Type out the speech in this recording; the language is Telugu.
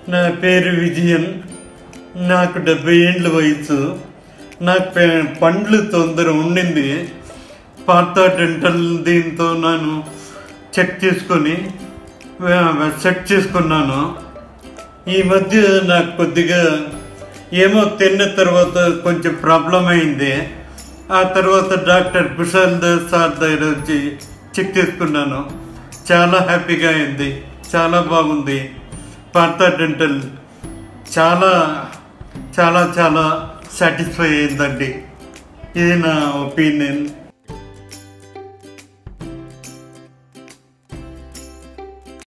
నా పేరు విజయన్ నాకు డెబ్బై ఏండ్ల వయసు నాకు పె- పండ్లు తొందర ఉండింది పాత డెంటల్ దీంతో నేను చెక్ చేసుకొని ఆ, సెట్ చేసుకున్నాను ఈ మధ్య నాకు కొద్దిగా ఏమో తిన్న తర్వాత కొంచెం ప్రాబ్లం అయింది ఆ తర్వాత డాక్టర్ కుశాల్ దాస్ సార్ దగ్గర వచ్చి చెక్ చేసుకున్నాను చాలా హ్యాపీగా అయింది చాలా బాగుంది పార్థ డెంటల్ చాలా చాలా చాలా సాటిస్ఫై అయిందండి ఇది నా ఒపీనియన్